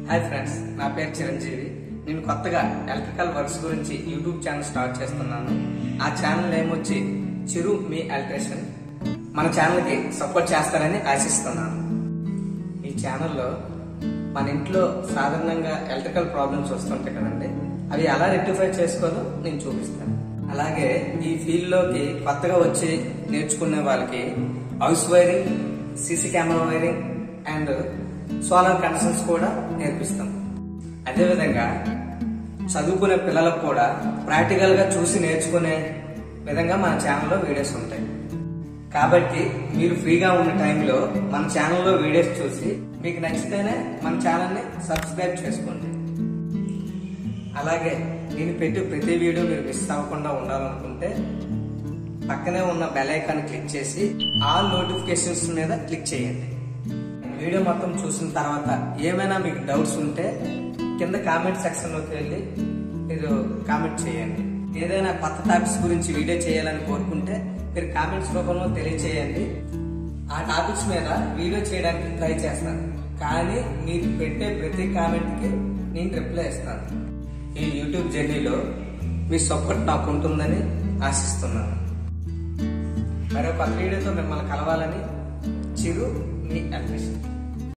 hi friends నా పేరు చిరంజీవి నేను కొత్తగా ఎలక్ట్రికల్ వర్క్స్ గురించి యూట్యూబ్ ఛానల్ స్టార్ట్ చేస్తున్నాను ఆ ఛానల్ ఏమొచ్చి చిరు మీ ఎలక్ట్రీషియన్ మన ఛానల్కి సపోర్ట్ చేస్తారని ఆశిస్తున్నాను ఈ ఛానల్లో మన ఇంట్లో సాధారణంగా ఎలక్ట్రికల్ ప్రాబ్లమ్స్ వస్తుంటాయి కదండి అవి ఎలా రెక్టిఫై చేసుకోవాలో నేను చూపిస్తాను అలాగే ఈ ఫీల్డ్ లోకి కొత్తగా వచ్చి నేర్చుకునే వాళ్ళకి house wiring CC camera wiring and solar connections కూడా నేర్పిస్తాం అదేవిధంగా చదువుకునే పిల్లలకు కూడా ప్రాక్టికల్ గా చూసి నేర్చుకునే విధంగా మన ఛానల్లో వీడియోస్ ఉంటాయి కాబట్టి మీరు ఫ్రీగా ఉన్న టైంలో మన ఛానల్లో వీడియోస్ చూసి మీకు నచ్చితేనే మన ఛానల్ని సబ్స్క్రైబ్ చేసుకోండి అలాగే నేను పెట్టే ప్రతి వీడియో మీరు మిస్ అవ్వకుండా ఉండాలనుకుంటే పక్కనే ఉన్న బెల్ ఐకాన్ క్లిక్ చేసి ఆల్ నోటిఫికేషన్స్ మీద క్లిక్ చేయండి వీడియో మొత్తం చూసిన తర్వాత ఏమైనా మీకు డౌట్స్ ఉంటే కింద కామెంట్ సెక్షన్లోకి వెళ్ళి మీరు కామెంట్ చేయండి ఏదైనా కొత్త టాపిక్స్ గురించి వీడియో చేయాలని కోరుకుంటే మీరు కామెంట్స్ రూపంలో తెలియచేయండి ఆ టాపిక్స్ మీద వీడియో చేయడానికి ట్రై చేస్తాను కానీ మీరు పెట్టే ప్రతి కామెంట్కి నేను రిప్లై ఇస్తాను ఈ యూట్యూబ్ జర్నీలో మీ సపోర్ట్ నాకు ఉంటుందని ఆశిస్తున్నాను మరో కొత్త వీడియోతో మిమ్మల్ని కలవాలని చిరు మీ అడ్మిషన్